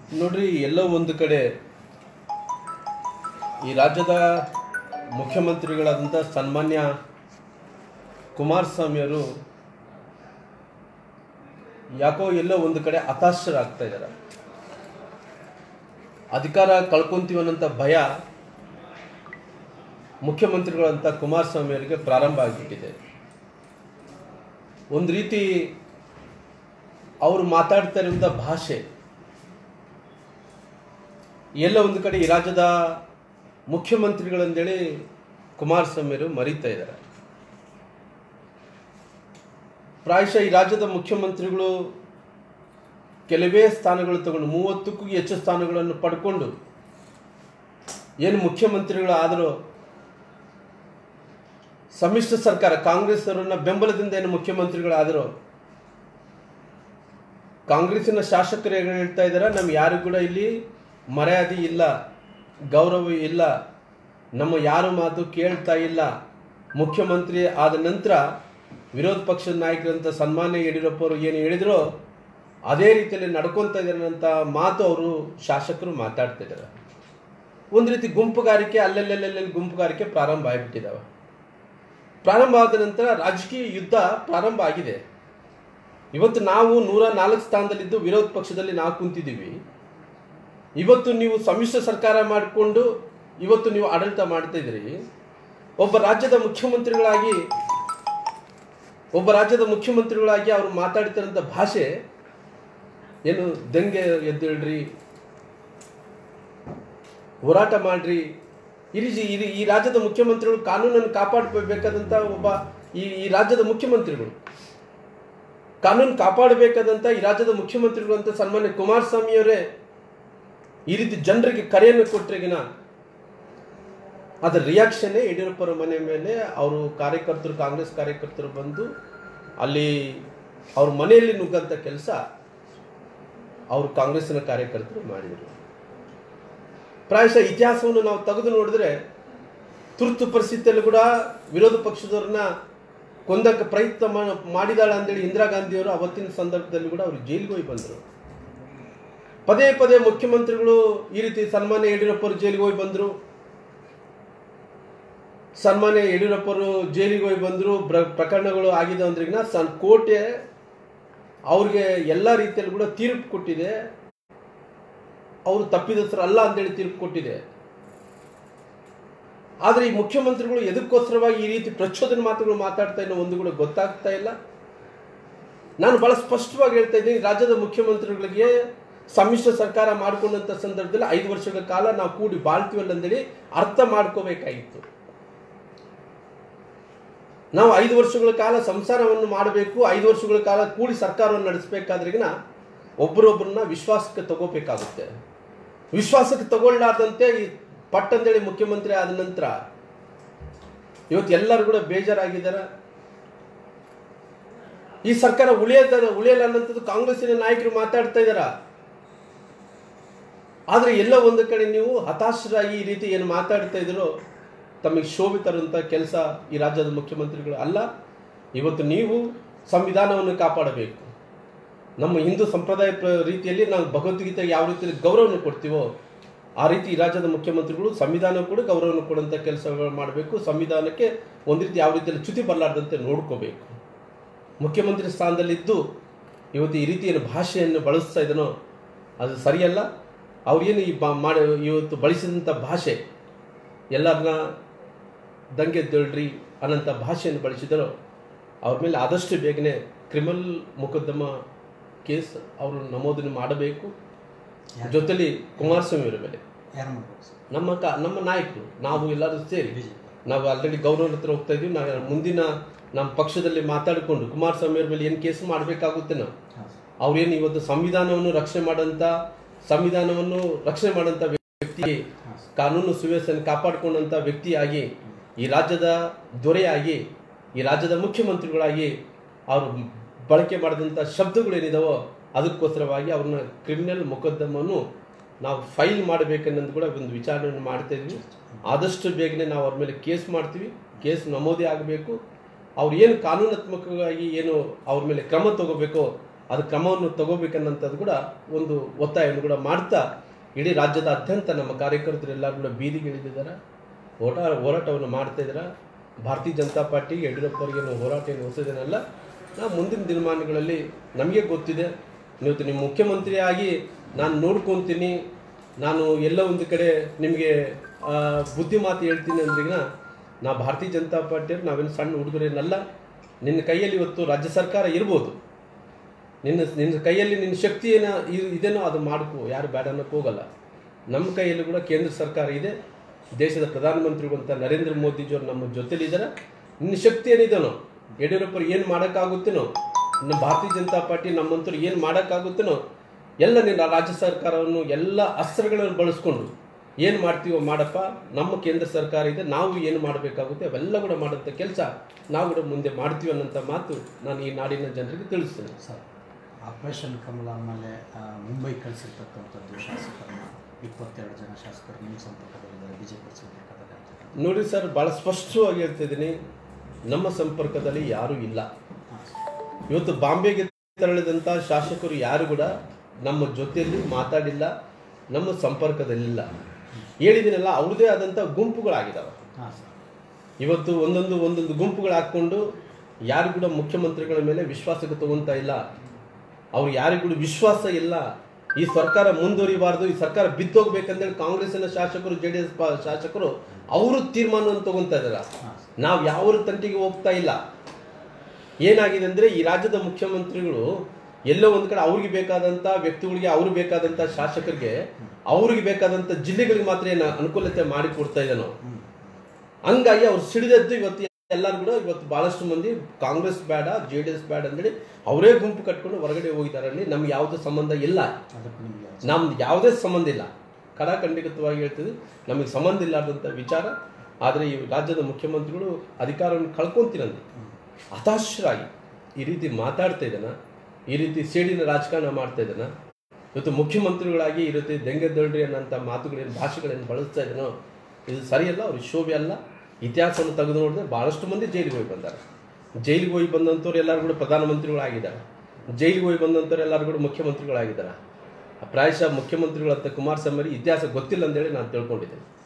ನೋಡ್ರಿ ಎಲ್ಲೋ ಒಂದು ಕಡೆ ಈ ರಾಜ್ಯದ ಮುಖ್ಯಮಂತ್ರಿಗಳಾದಂಥ ಸನ್ಮಾನ್ಯ ಕುಮಾರಸ್ವಾಮಿಯವರು ಯಾಕೋ ಎಲ್ಲೋ ಒಂದು ಕಡೆ ಹತಾಶರಾಗ್ತಾ ಇದ್ದಾರೆ ಅಧಿಕಾರ ಕಳ್ಕೊಂತೀವಿ ಅನ್ನೋಂಥ ಭಯ ಮುಖ್ಯಮಂತ್ರಿಗಳಂತ ಕುಮಾರಸ್ವಾಮಿ ಅವರಿಗೆ ಪ್ರಾರಂಭ ಆಗಿಬಿಟ್ಟಿದೆ ಒಂದು ರೀತಿ ಅವರು ಮಾತಾಡ್ತಾ ಇರುವಂಥ ಭಾಷೆ ಎಲ್ಲ ಒಂದು ಕಡೆ ಈ ರಾಜ್ಯದ ಮುಖ್ಯಮಂತ್ರಿಗಳಂದೇಳಿ ಕುಮಾರಸ್ವಾಮಿಯವರು ಮರೀತಾ ಇದ್ದಾರೆ ಪ್ರಾಯಶಃ ಈ ರಾಜ್ಯದ ಮುಖ್ಯಮಂತ್ರಿಗಳು ಕೆಲವೇ ಸ್ಥಾನಗಳು ತಗೊಂಡು ಮೂವತ್ತಕ್ಕೂ ಹೆಚ್ಚು ಸ್ಥಾನಗಳನ್ನು ಪಡ್ಕೊಂಡು ಏನು ಮುಖ್ಯಮಂತ್ರಿಗಳು ಆದರೂ ಸಮ್ಮಿಶ್ರ ಸರ್ಕಾರ ಕಾಂಗ್ರೆಸ್ ಅವರನ್ನ ಬೆಂಬಲದಿಂದ ಏನು ಮುಖ್ಯಮಂತ್ರಿಗಳಾದರೂ ಕಾಂಗ್ರೆಸ್ಸಿನ ಶಾಸಕರು ಏನು ಹೇಳ್ತಾ ಇದ್ದಾರೆ ನಮ್ಗೆ ಯಾರು ಕೂಡ ಇಲ್ಲಿ ಮರ್ಯಾದೆ ಇಲ್ಲ ಗೌರವ ಇಲ್ಲ ನಮ್ಮ ಯಾರು ಮಾತು ಕೇಳ್ತಾ ಇಲ್ಲ ಮುಖ್ಯಮಂತ್ರಿ ಆದ ನಂತರ ವಿರೋಧ ಪಕ್ಷದ ನಾಯಕರಂತ ಸನ್ಮಾನ್ಯ ಯಡಿಯೂರಪ್ಪ ಅವರು ಏನು ಹೇಳಿದ್ರೋ ಅದೇ ರೀತಿಯಲ್ಲಿ ನಡ್ಕೊತಾ ಇದ್ದಾರೆ ಅಂತ ಮಾತು ಅವರು ಶಾಸಕರು ಮಾತಾಡ್ತಾ ಇದ್ದಾರೆ ಒಂದು ರೀತಿ ಗುಂಪುಗಾರಿಕೆ ಅಲ್ಲಲ್ಲಲ್ಲಿ ಗುಂಪುಗಾರಿಕೆ ಪ್ರಾರಂಭ ಆಗಿಬಿಟ್ಟಿದ್ದಾವೆ ಪ್ರಾರಂಭ ಆದ ನಂತರ ರಾಜಕೀಯ ಯುದ್ಧ ಪ್ರಾರಂಭ ಆಗಿದೆ ಇವತ್ತು ನಾವು ನೂರ ನಾಲ್ಕು ಸ್ಥಾನದಲ್ಲಿದ್ದು ವಿರೋಧ ಪಕ್ಷದಲ್ಲಿ ನಾವು ಕುಂತಿದ್ದೀವಿ ಇವತ್ತು ನೀವು ಸಮ್ಮಿಶ್ರ ಸರ್ಕಾರ ಮಾಡಿಕೊಂಡು ಇವತ್ತು ನೀವು ಆಡಳಿತ ಮಾಡ್ತಾ ಇದ್ದೀರಿ ಒಬ್ಬ ರಾಜ್ಯದ ಮುಖ್ಯಮಂತ್ರಿಗಳಾಗಿ ಒಬ್ಬ ರಾಜ್ಯದ ಮುಖ್ಯಮಂತ್ರಿಗಳಾಗಿ ಅವರು ಮಾತಾಡ್ತಿರೋಂಥ ಭಾಷೆ ಏನು ದಂಗೆ ಎದ್ದೇಳ್ರಿ ಹೋರಾಟ ಮಾಡ್ರಿ ಈ ರೀತಿ ಈ- ಈ ರಾಜ್ಯದ ಮುಖ್ಯಮಂತ್ರಿಗಳು ಕಾನೂನನ್ನು ಕಾಪಾಡಬೇಕಾದಂಥ ಒಬ್ಬ ಈ ಈ ರಾಜ್ಯದ ಮುಖ್ಯಮಂತ್ರಿಗಳು ಕಾನೂನು ಕಾಪಾಡಬೇಕಾದಂಥ ಈ ರಾಜ್ಯದ ಮುಖ್ಯಮಂತ್ರಿಗಳು ಅಂತ ಸನ್ಮಾನ್ಯ ಕುಮಾರಸ್ವಾಮಿಯವರೇ ಈ ರೀತಿ ಜನರಿಗೆ ಕರೆಯನ್ನು ಕೊಟ್ರೆಗಿನ ಅದರ ರಿಯಾಕ್ಷನ್ನೇ ಯಡಿಯೂರಪ್ಪರ ಮನೆ ಮೇಲೆ ಅವರು ಕಾರ್ಯಕರ್ತರು ಕಾಂಗ್ರೆಸ್ ಕಾರ್ಯಕರ್ತರು ಬಂದು ಅಲ್ಲಿ ಅವ್ರ ಮನೆಯಲ್ಲಿ ನುಗ್ಗಂಥ ಕೆಲಸ ಅವರು ಕಾಂಗ್ರೆಸ್ಸಿನ ಕಾರ್ಯಕರ್ತರು ಮಾಡಿದರು ಪ್ರಾಯಶಃ ಇತಿಹಾಸವನ್ನು ನಾವು ತೆಗೆದು ನೋಡಿದ್ರೆ ತುರ್ತು ಪರಿಸ್ಥಿತಿಯಲ್ಲಿ ಕೂಡ ವಿರೋಧ ಪಕ್ಷದವ್ರನ್ನ ಕೊಂದಕ್ಕೆ ಪ್ರಯತ್ನ ಮಾ- ಮಾಡಿದಾಳೆ ಅಂತೇಳಿ ಇಂದಿರಾ ಗಾಂಧಿಯವರು ಅವತ್ತಿನ ಸಂದರ್ಭದಲ್ಲಿ ಕೂಡ ಅವರು ಜೈಲಿಗೆ ಹೋಗಿ ಬಂದರು ಪದೇ ಪದೇ ಮುಖ್ಯಮಂತ್ರಿಗಳು ಈ ರೀತಿ ಸನ್ಮಾನ್ಯ ಯಡಿಯೂರಪ್ಪರು ಜೈಲಿಗೆ ಹೋಗಿ ಬಂದರು ಸನ್ಮಾನ್ಯ ಯಡಿಯೂರಪ್ಪರು ಜೈಲಿಗೆ ಹೋಗಿ ಬಂದರು ಪ್ರಕರಣಗಳು ಆಗಿದೆ ಅಂದ್ರಿಗಿನ ಸನ್ ಕೋರ್ಟೆ ಅವ್ರಿಗೆ ಎಲ್ಲ ರೀತಿಯಲ್ಲಿ ಕೂಡ ತೀರ್ಪು ಕೊಟ್ಟಿದೆ ಅವರು ತಪ್ಪಿದಸ್ರು ಅಲ್ಲ ಅಂತೇಳಿ ತೀರ್ಪು ಕೊಟ್ಟಿದೆ ಆದರೆ ಈ ಮುಖ್ಯಮಂತ್ರಿಗಳು ಎದಕ್ಕೋಸ್ಕರವಾಗಿ ಈ ರೀತಿ ಪ್ರಚೋದನೆ ಮಾತುಗಳು ಮಾತಾಡ್ತಾ ಇನ್ನೂ ಒಂದು ಕೂಡ ಗೊತ್ತಾಗ್ತಾ ಇಲ್ಲ ನಾನು ಬಹಳ ಸ್ಪಷ್ಟವಾಗಿ ಹೇಳ್ತಾ ಇದ್ದೀನಿ ರಾಜ್ಯದ ಮುಖ್ಯಮಂತ್ರಿಗಳಿಗೆ ಸಮ್ಮಿಶ್ರ ಸರ್ಕಾರ ಮಾಡಿಕೊಂಡಂಥ ಸಂದರ್ಭದಲ್ಲಿ ಐದು ವರ್ಷಗಳ ಕಾಲ ನಾವು ಕೂಡಿ ಬಾಳ್ತೀವಲ್ಲ ಅಂತೇಳಿ ಅರ್ಥ ಮಾಡ್ಕೋಬೇಕಾಗಿತ್ತು ನಾವು ಐದು ವರ್ಷಗಳ ಕಾಲ ಸಂಸಾರವನ್ನು ಮಾಡಬೇಕು ಐದು ವರ್ಷಗಳ ಕಾಲ ಕೂಡಿ ಸರ್ಕಾರವನ್ನು ನಡೆಸಬೇಕಾದ್ರಿಗಿನ ಒಬ್ಬರೊಬ್ಬರನ್ನ ವಿಶ್ವಾಸಕ್ಕೆ ತಗೋಬೇಕಾಗುತ್ತೆ ವಿಶ್ವಾಸಕ್ಕೆ ತಗೊಳ್ಳಾರ್ದಂತೆ ಈ ಪಟ್ಟಂದೇಳಿ ಮುಖ್ಯಮಂತ್ರಿ ಆದ ನಂತರ ಇವತ್ತು ಎಲ್ಲರೂ ಕೂಡ ಬೇಜಾರಾಗಿದ್ದಾರೆ ಈ ಸರ್ಕಾರ ಉಳಿಯದ ಉಳಿಯಲ್ಲ ಅನ್ನೋಂಥದ್ದು ಕಾಂಗ್ರೆಸ್ಸಿನ ನಾಯಕರು ಮಾತಾಡ್ತಾ ಇದ್ದಾರ ಆದ್ರೆ ಎಲ್ಲ ಒಂದು ಕಡೆ ನೀವು ಹತಾಶರಾಗಿ ಈ ರೀತಿ ಏನು ಮಾತಾಡ್ತಾ ಇದ್ದೀರೋ ತಮಗೆ ಶೋಭೆ ತರುವಂಥ ಕೆಲಸ ಈ ರಾಜ್ಯದ ಮುಖ್ಯಮಂತ್ರಿಗಳು ಅಲ್ಲ ಇವತ್ತು ನೀವು ಸಂವಿಧಾನವನ್ನು ಕಾಪಾಡಬೇಕು ನಮ್ಮ ಹಿಂದೂ ಸಂಪ್ರದಾಯ ಪ್ರ- ರೀತಿಯಲ್ಲಿ ನಾವು ಭಗವದ್ಗೀತೆಗೆ ಯಾವ ರೀತಿಯಲ್ಲಿ ಗೌರವವನ್ನು ಕೊಡ್ತೀವೋ ಆ ರೀತಿ ಈ ರಾಜ್ಯದ ಮುಖ್ಯಮಂತ್ರಿಗಳು ಸಂವಿಧಾನ ಕೂಡ ಗೌರವವನ್ನು ಕೊಡುವಂಥ ಕೆಲಸಗಳು ಮಾಡಬೇಕು ಸಂವಿಧಾನಕ್ಕೆ ಒಂದು ರೀತಿ ಯಾವ ರೀತಿಯಲ್ಲಿ ಚ್ಯುತಿ ಬರಲಾರ್ದಂತೆ ನೋಡ್ಕೋಬೇಕು ಮುಖ್ಯಮಂತ್ರಿ ಸ್ಥಾನದಲ್ಲಿದ್ದು ಇವತ್ತು ಈ ರೀತಿ ಏನು ಭಾಷೆಯನ್ನು ಬಳಸ್ತಾ ಇದನೋ ಅದು ಸರಿಯಲ್ಲ ಅವ್ರೇನು ಈ ಬಾ ಮಾಡಿ ಇವತ್ತು ಬಳಸಿದಂಥ ಭಾಷೆ ಎಲ್ಲರನ್ನ ದಂಗೆದ್ದೇಳ್ರಿ ಅನ್ನೋಂಥ ಭಾಷೆಯನ್ನು ಬಳಸಿದರೋ ಅವ್ರ ಮೇಲೆ ಆದಷ್ಟು ಬೇಗನೆ ಕ್ರಿಮಿನಲ್ ಮೊಕದ್ದಮ ಕೇಸ್ ಅವರು ನಮೂದನೆ ಮಾಡಬೇಕು ಜೊತೆಲಿ ಕುಮಾರಸ್ವಾಮಿ ಅವರ ಮೇಲೆ ಯಾರು ಮಾಡ್ಬೇಕು ಸರ್ ನಮ್ಮ ಕ ನಮ್ಮ ನಾಯಕರು ನಾವು ಎಲ್ಲರೂ ಸೇರಿ ಬಿಜೆಪಿ ನಾವು ಆಲ್ರೆಡಿ ಗೌರವ ಹತ್ರ ಹೋಗ್ತಾ ಇದೀವಿ ನಾವು ಮುಂದಿನ ನಮ್ಮ ಪಕ್ಷದಲ್ಲಿ ಮಾತಾಡಿಕೊಂಡು ಕುಮಾರಸ್ವಾಮಿ ಅವ್ರ ಮೇಲೆ ಏನು ಕೇಸ್ ಮಾಡಬೇಕಾಗುತ್ತೆ ನಾವು ಹಾಂ ಸರ್ ಅವ್ರೇನು ಇವತ್ತು ಸಂವಿಧಾನವನ್ನು ರಕ್ಷಣೆ ಮಾಡಂತ ಸಂವಿಧಾನವನ್ನು ರಕ್ಷಣೆ ಮಾಡಂತ ವ್ಯಕ್ತಿ ಹಾಂ ಸರ್ ಕಾನೂನು ಸುವ್ಯವಸ್ಥೆಯನ್ನು ಕಾಪಾಡಿಕೊಂಡಂತ ವ್ಯಕ್ತಿಯಾಗಿ ಈ ರಾಜ್ಯದ ದೊರೆಯಾಗಿ ಈ ರಾಜ್ಯದ ಮುಖ್ಯಮಂತ್ರಿಗಳಾಗಿ ಅವರು ಬಳಕೆ ಮಾಡಿದಂಥ ಶಬ್ದಗಳೇನಿದಾವೋ ಅದಕ್ಕೋಸ್ಕರವಾಗಿ ಅವ್ರನ್ನ ಕ್ರಿಮಿನಲ್ ಮೊಕದ್ದಮನ್ನು ನಾವು ಫೈಲ್ ಮಾಡಬೇಕನ್ನೋದು ಕೂಡ ಒಂದು ವಿಚಾರಣೆಯನ್ನು ಮಾಡ್ತಾ ಇದ್ವಿ ಆದಷ್ಟು ಬೇಗನೆ ನಾವು ಅವ್ರ ಮೇಲೆ ಕೇಸ್ ಮಾಡ್ತೀವಿ ಕೇಸ್ ನಮೂದಿ ಆಗಬೇಕು ಅವ್ರು ಏನು ಕಾನೂನಾತ್ಮಕವಾಗಿ ಏನು ಅವ್ರ ಮೇಲೆ ಕ್ರಮ ತಗೋಬೇಕೋ ಅದು ಕ್ರಮವನ್ನು ತಗೋಬೇಕನ್ನಂಥದ್ದು ಕೂಡ ಒಂದು ಒತ್ತಾಯವನ್ನು ಕೂಡ ಮಾಡ್ತಾ ಇಡೀ ರಾಜ್ಯದಾದ್ಯಂತ ನಮ್ಮ ಕಾರ್ಯಕರ್ತರೆಲ್ಲರೂ ಕೂಡ ಬೀದಿಗೆ ಇಳಿದಿದ್ದಾರೆ ಹೋಟ ಹೋರಾಟವನ್ನು ಮಾಡ್ತಾ ಇದ್ದಾರೆ ಭಾರತೀಯ ಜನತಾ ಪಾರ್ಟಿ ಯಡಿಯೂರಪ್ಪರಿಗೆ ನಾವು ಹೋರಾಟ ಏನು ಹೊಸದೇನಲ್ಲ ನಾವು ಮುಂದಿನ ದಿನಮಾನಗಳಲ್ಲಿ ನಮಗೆ ಗೊತ್ತಿದೆ ಇವತ್ತು ನಿಮ್ಮ ಮುಖ್ಯಮಂತ್ರಿಯಾಗಿ ನಾನು ನೋಡ್ಕೊತೀನಿ ನಾನು ಎಲ್ಲ ಒಂದು ಕಡೆ ನಿಮಗೆ ಬುದ್ಧಿ ಮಾತು ಹೇಳ್ತೀನಿ ಅಂದ್ರಿಗಿನ ನಾ ಭಾರತೀಯ ಜನತಾ ಪಾರ್ಟಿಯವ್ರು ನಾವೇನು ಸಣ್ಣ ಹುಡುಗರೇನಲ್ಲ ನಿನ್ನ ಕೈಯಲ್ಲಿ ಇವತ್ತು ರಾಜ್ಯ ಸರ್ಕಾರ ಇರ್ಬೋದು ನಿನ್ನ ನಿನ್ನ ಕೈಯಲ್ಲಿ ನಿನ್ನ ಶಕ್ತಿ ಏನ ಇ- ಇದೇನೋ ಅದು ಮಾಡ್ಕೋ ಯಾರು ಬೇಡ ಅನ್ನೋಕೆ ಹೋಗಲ್ಲ ನಮ್ಮ ಕೈಯಲ್ಲಿ ಕೂಡ ಕೇಂದ್ರ ಸರ್ಕಾರ ಇದೆ ದೇಶದ ಪ್ರಧಾನಮಂತ್ರಿಗಳು ಅಂತ ನರೇಂದ್ರ ಮೋದಿಜಿಯವರು ನಮ್ಮ ಜೊತೆಲಿದ್ದಾರೆ ನಿನ್ನ ಶಕ್ತಿ ಏನಿದೆನೋ ಯಡಿಯೂರಪ್ಪರು ಏನು ಮಾಡೋಕ್ಕಾಗುತ್ತೇನೋ ನಮ್ಮ ಭಾರತೀಯ ಜನತಾ ಪಾರ್ಟಿ ನಮ್ಮಂತರು ಏನು ಮಾಡೋಕ್ಕಾಗುತ್ತೇನೋ ಎಲ್ಲ ನಿನ್ನ ರಾಜ್ಯ ಸರ್ಕಾರವನ್ನು ಎಲ್ಲ ಅಸ್ತ್ರಗಳನ್ನು ಬಳಸ್ಕೊಂಡು ಏನು ಮಾಡ್ತೀವೋ ಮಾಡಪ್ಪ ನಮ್ಮ ಕೇಂದ್ರ ಸರ್ಕಾರ ಇದೆ ನಾವು ಏನು ಮಾಡಬೇಕಾಗುತ್ತೆ ಅವೆಲ್ಲ ಕೂಡ ಮಾಡೋಂಥ ಕೆಲಸ ನಾವು ಕೂಡ ಮುಂದೆ ಮಾಡ್ತೀವಿ ಅನ್ನೋಂಥ ಮಾತು ನಾನು ಈ ನಾಡಿನ ಜನರಿಗೆ ತಿಳಿಸ್ತೇನೆ ಸರ್ ಆಪರೇಷನ್ ಕಮಲ ಆಮೇಲೆ ಆ, ಮುಂಬೈ ಕಳಿಸಿರ್ತಕ್ಕಂಥದ್ದು ಶಾಸಕರನ್ನ ಇಪ್ಪತ್ತೆರಡು ಜನ ಶಾಸಕರು ನಿಮ್ಮ ಸಂಪರ್ಕದಲ್ಲಿದ್ದಾರೆ ಬಿ ಜೆ ಪಿ ಸಂಪರ್ಕದಲ್ಲಿ ನೋಡಿ ಸರ್ ಭಾಳ ಸ್ಪಷ್ಟವಾಗಿ ಹೇಳ್ತಿದ್ದೀನಿ ನಮ್ಮ ಸಂಪರ್ಕದಲ್ಲಿ ಯಾರೂ ಇಲ್ಲ ಹಾಂ ಸರ್ ಇವತ್ತು ಬಾಂಬೆಗೆ ತೆರಳಿದಂಥ ಶಾಸಕರು ಯಾರು ಕೂಡ ನಮ್ಮ ಜೊತೆಯಲ್ಲಿ ಮಾತಾಡಿಲ್ಲ ನಮ್ಮ ಸಂಪರ್ಕದಲ್ಲಿಲ್ಲ ಹೇಳಿದ್ದೀನಲ್ಲ ಅವ್ರದ್ದೇ ಆದಂಥ ಗುಂಪುಗಳಾಗಿದ್ದಾವೆ ಹಾಂ ಸರ್ ಇವತ್ತು ಒಂದೊಂದು ಒಂದೊಂದು ಗುಂಪುಗಳು ಹಾಕ್ಕೊಂಡು ಯಾರು ಕೂಡ ಮುಖ್ಯಮಂತ್ರಿಗಳ ಮೇಲೆ ವಿಶ್ವಾಸಕ್ಕೆ ತಗೊಂತ ಇಲ್ಲ ಅವ್ರು ಯಾರಿಗೂ ಕೂಡ ವಿಶ್ವಾಸ ಇಲ್ಲ ಈ ಸರ್ಕಾರ ಮುಂದುವರಿಬಾರ್ದು ಈ ಸರ್ಕಾರ ಬಿದ್ದೋಗ್ಬೇಕಂದೇಳಿ ಕಾಂಗ್ರೆಸ್ಸಿನ ಶಾಸಕರು ಜೆ ಡಿ ಎಸ್ ಶಾಸಕರು ಅವರು ತೀರ್ಮಾನವನ್ನು ತಗೊಂತಾ ಇದ್ದಾರೆ ಹಾಂ ಸರ್ ನಾವು ಯಾವ ತಂಟಿಗೆ ಹೋಗ್ತಾ ಇಲ್ಲ ಏನಾಗಿದೆ ಅಂದ್ರೆ ಈ ರಾಜ್ಯದ ಮುಖ್ಯಮಂತ್ರಿಗಳು ಎಲ್ಲೋ ಒಂದ್ ಕಡೆ ಅವ್ರಿಗೆ ಬೇಕಾದಂತ ವ್ಯಕ್ತಿಗಳಿಗೆ ಅವ್ರಿಗೆ ಬೇಕಾದಂತ ಶಾಸಕರಿಗೆ ಅವ್ರಿಗೆ ಬೇಕಾದಂತ ಜಿಲ್ಲೆಗಳಿಗೆ ಮಾತ್ರ ಏನು ಅನುಕೂಲತೆ ಮಾಡಿ ಕೊಡ್ತಾ ಇದ್ದಾನೋ ಹ್ಞೂ ಹಂಗಾಗಿ ಅವ್ರು ಸಿಡಿದದ್ದು ಇವತ್ತು ಎಲ್ಲರೂ ಕೂಡ ಇವತ್ತು ಬಹಳಷ್ಟು ಮಂದಿ ಕಾಂಗ್ರೆಸ್ ಬೇಡ ಜೆ ಡಿ ಎಸ್ ಬೇಡ ಅಂತೇಳಿ ಅವರೇ ಗುಂಪು ಕಟ್ಕೊಂಡು ಹೊರಗಡೆ ಹೋಗಿದ್ದಾರೆ ಅಲ್ಲಿ ನಮ್ಗೆ ಯಾವುದೇ ಸಂಬಂಧ ಇಲ್ಲ ಅದಕ್ಕೆ ನಿಮಗೆ ನಮ್ದು ಯಾವುದೇ ಸಂಬಂಧ ಇಲ್ಲ ಖಡಾಖಂಡಿತವಾಗಿ ಹೇಳ್ತೀವಿ ನಮಗೆ ಸಂಬಂಧ ಇಲ್ಲಾರ್ದಂಥ ವಿಚಾರ ಆದರೆ ಈ ರಾಜ್ಯದ ಮುಖ್ಯಮಂತ್ರಿಗಳು ಅಧಿಕಾರವನ್ನು ಕಳ್ಕೊಂತೀರಂತೆ ಹತಾಶರಾಗಿ ಈ ರೀತಿ ಮಾತಾಡ್ತಾ ಇದ್ದಾನ ಈ ರೀತಿ ಸೇಡಿನ ರಾಜಕಾರಣ ಮಾಡ್ತಾ ಇದ್ದಾನ ಇವತ್ತು ಮುಖ್ಯಮಂತ್ರಿಗಳಾಗಿ ಈ ರೀತಿ ದೆಂಗೆದಳ್ರಿ ಅನ್ನೋಂಥ ಮಾತುಗಳೇನು ಭಾಷೆಗಳೇನು ಬಳಸ್ತಾ ಇದ್ದಾನೋ ಇದು ಸರಿಯಲ್ಲ ಅವ್ರ ಶೋಭೆ ಅಲ್ಲ ಇತಿಹಾಸವನ್ನು ತೆಗೆದು ನೋಡಿದ್ರೆ ಭಾಳಷ್ಟು ಮಂದಿ ಜೈಲಿಗೆ ಹೋಗಿ ಬಂದ್ದಾರೆ ಜೈಲಿಗೆ ಹೋಗಿ ಬಂದಂಥವ್ರು ಎಲ್ಲರೂ ಕೂಡ ಪ್ರಧಾನಮಂತ್ರಿಗಳಾಗಿದ್ದಾರೆ ಜೈಲಿಗೆ ಹೋಗಿ ಬಂದಂಥವ್ರು ಎಲ್ಲರೂ ಕೂಡ ಮುಖ್ಯಮಂತ್ರಿಗಳಾಗಿದ್ದಾರೆ ಪ್ರಾಯಶಃ ಮುಖ್ಯಮಂತ್ರಿಗಳಂತ ಕುಮಾರಸ್ವಾಮಿ ಇತಿಹಾಸ ಗೊತ್ತಿಲ್ಲ ಅಂತೇಳಿ ನಾನು ತಿಳ್ಕೊಂಡಿದ್ದೇನೆ